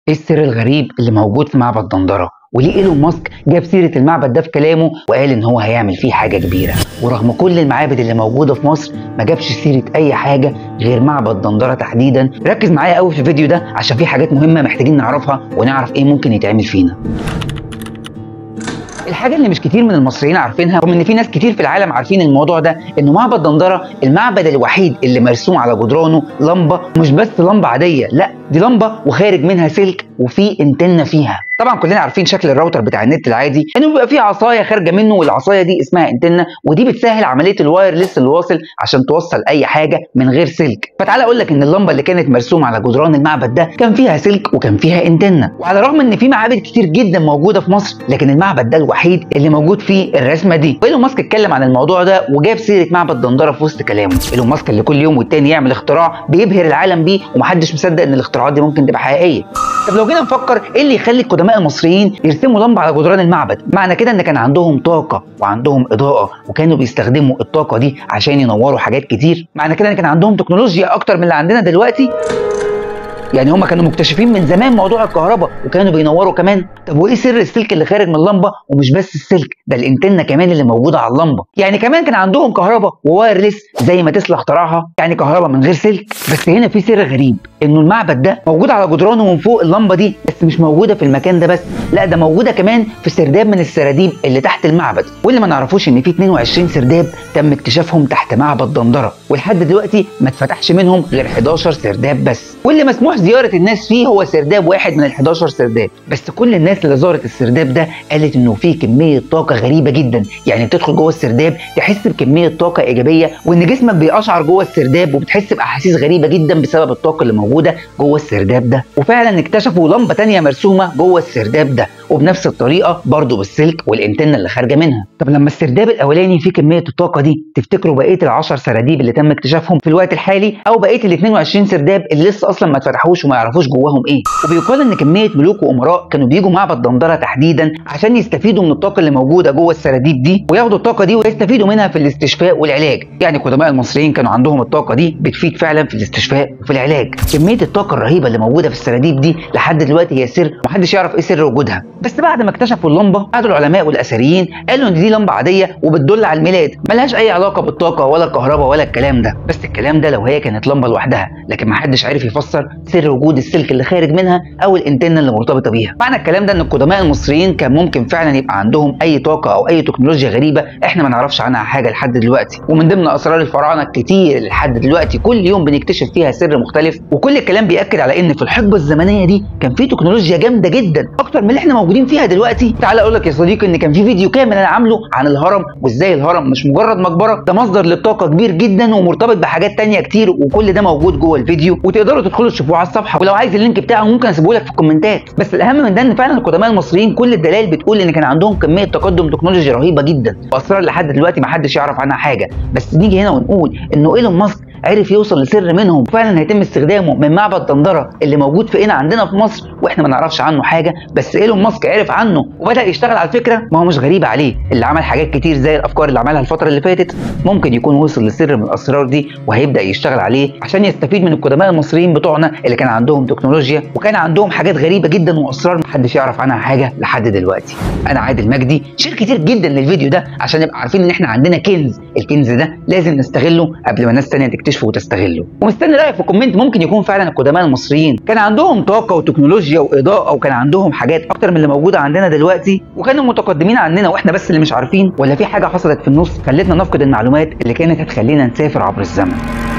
ايه السر الغريب اللي موجود في معبد دندره وليه ايلون ماسك جاب سيره المعبد ده في كلامه وقال ان هو هيعمل فيه حاجه كبيره ورغم كل المعابد اللي موجوده في مصر ما جابش سيره اي حاجه غير معبد دندره تحديدا ركز معايا قوي في الفيديو ده عشان في حاجات مهمه محتاجين نعرفها ونعرف ايه ممكن يتعمل فينا الحاجه اللي مش كتير من المصريين عارفينها رغم ان في ناس كتير في العالم عارفين الموضوع ده انه معبد دندره المعبد الوحيد اللي مرسوم على جدرانه لمبه مش بس لمبه عاديه لا دي لمبه وخارج منها سلك وفي انتنه فيها طبعا كلنا عارفين شكل الراوتر بتاع النت العادي انه بيبقى فيه عصايه خارجه منه والعصايه دي اسمها انتنه ودي بتسهل عمليه الوايرلس اللي واصل عشان توصل اي حاجه من غير سلك فتعالى اقول لك ان اللمبه اللي كانت مرسومه على جدران المعبد ده كان فيها سلك وكان فيها انتنه وعلى الرغم ان في معابد كتير جدا موجوده في مصر لكن المعبد ده الوحيد اللي موجود فيه الرسمه دي وايلون ماسك اتكلم عن الموضوع ده وجاب سيره معبد دندره في وسط كلامه ايلون ماسك اللي كل يوم والتاني يعمل اختراع بيبهر العالم بيه ومحدش مصدق ان الاختراعات دي ممكن تبقى حقيقيه طب لو جينا نفكر ايه اللي يخلي القدماء المصريين يرسموا لمبه على جدران المعبد معنى كده ان كان عندهم طاقه وعندهم اضاءه وكانوا بيستخدموا الطاقه دي عشان ينوروا حاجات كتير معنى كده ان كان عندهم تكنولوجيا اكتر من اللي عندنا دلوقتي يعني هم كانوا مكتشفين من زمان موضوع الكهرباء وكانوا بينوروا كمان طب وايه سر السلك اللي خارج من اللمبه ومش بس السلك ده الانتنه كمان اللي موجوده على اللمبه يعني كمان كان عندهم كهرباء ووايرلس زي ما تسلا اخترعها يعني كهرباء من غير سلك بس هنا في سر غريب انه المعبد ده موجود على جدرانه من فوق اللمبه دي بس مش موجوده في المكان ده بس لا ده موجوده كمان في سرداب من السراديب اللي تحت المعبد واللي ما نعرفوش ان في 22 سرداب تم اكتشافهم تحت معبد دندره ولحد دلوقتي ما اتفتحش منهم غير 11 سرداب بس واللي مسموح زياره الناس فيه هو سرداب واحد من ال 11 سرداب بس كل الناس اللي زارت السرداب ده قالت انه فيه كميه طاقه غريبه جدا يعني بتدخل جوه السرداب تحس بكميه طاقه ايجابيه وان جسمك بيقشعر جوه السرداب وبتحس باحاسيس غريبه جدا بسبب الطاقه اللي موجوده جوه السرداب ده وفعلا اكتشفوا لمبه تانية مرسومه جوه السرداب ده وبنفس الطريقه برضه بالسلك والانتنه اللي خارجه منها طب لما السرداب الاولاني فيه كميه الطاقه دي تفتكروا بقيه ال10 سراديب اللي تم اكتشافهم في الوقت الحالي او بقيه ال 22 سرداب اللي لسه اصلا ما اتفتحوش وما يعرفوش جواهم ايه وبيقال ان كميه ملوك وامراء كانوا بيجوا معبد دندره تحديدا عشان يستفيدوا من الطاقه اللي موجوده جوه السراديب دي وياخدوا الطاقه دي ويستفيدوا منها في الاستشفاء والعلاج يعني قدماء المصريين كانوا عندهم الطاقه دي بتفيد فعلا في الاستشفاء وفي العلاج كميه الطاقه الرهيبه اللي موجوده في السراديب دي لحد دلوقتي هي سر ومحدش يعرف ايه سر وجودها بس بعد ما اكتشفوا اللمبه قعدوا العلماء والاثريين قالوا ان دي لمبه عاديه وبتدل على الميلاد ملهاش اي علاقه بالطاقه ولا الكهرباء ولا الكلام ده بس الكلام ده لو هي كانت لمبه لوحدها لكن محدش عارف يفسر سر وجود السلك اللي خارج منها او الانتنه اللي مرتبطه بيها معنى الكلام ده ان القدماء المصريين كان ممكن فعلا يبقى عندهم اي طاقه او اي تكنولوجيا غريبه احنا ما نعرفش عنها حاجه لحد دلوقتي ومن ضمن اسرار الفراعنه الكتير اللي لحد دلوقتي كل يوم بنكتشف فيها سر مختلف وكل الكلام بياكد على ان في الحقبه الزمنيه دي كان في تكنولوجيا جامده جدا اكتر من اللي احنا موجودين فيها دلوقتي تعال اقول لك يا صديقي ان كان في فيديو كامل انا عامله عن الهرم وازاي الهرم مش مجرد مقبره ده مصدر للطاقه كبير جدا ومرتبط بحاجات تانية كتير وكل ده موجود جوه الفيديو وتقدروا تدخلوا تشوفوه على الصفحه ولو عايز اللينك بتاعه ممكن اسيبه لك في الكومنتات بس الاهم من ده ان فعلا القدماء المصريين كل الدلائل بتقول ان كان عندهم كميه تقدم تكنولوجي رهيبه جدا واسرار لحد دلوقتي ما حدش يعرف عنها حاجه بس نيجي هنا ونقول انه ايلون ماسك عرف يوصل لسر منهم فعلا هيتم استخدامه من معبد دندره اللي موجود في هنا عندنا في مصر واحنا ما نعرفش عنه حاجه بس ايلون ماسك عرف عنه وبدا يشتغل على الفكره ما هو مش غريب عليه اللي عمل حاجات كتير زي الافكار اللي عملها الفتره اللي فاتت ممكن يكون وصل لسر من الاسرار دي وهيبدا يشتغل عليه عشان يستفيد من القدماء المصريين بتوعنا اللي كان عندهم تكنولوجيا وكان عندهم حاجات غريبه جدا واسرار محدش يعرف عنها حاجه لحد دلوقتي انا عادل مجدي شير كتير جدا للفيديو ده عشان نبقى عارفين ان احنا عندنا كنز الكنز ده لازم نستغله قبل ما ناس تانية تكتشفه وتستغله ومستني رايك في كومنت ممكن يكون فعلا القدماء المصريين كان عندهم طاقه وتكنولوجيا واضاءه وكان عندهم حاجات اكتر من اللي موجوده عندنا دلوقتي وكانوا متقدمين عننا واحنا بس اللي مش عارفين ولا في حاجه حصلت في النص خلتنا نفقد المعلومات اللي كانت هتخلينا نسافر عبر الزمن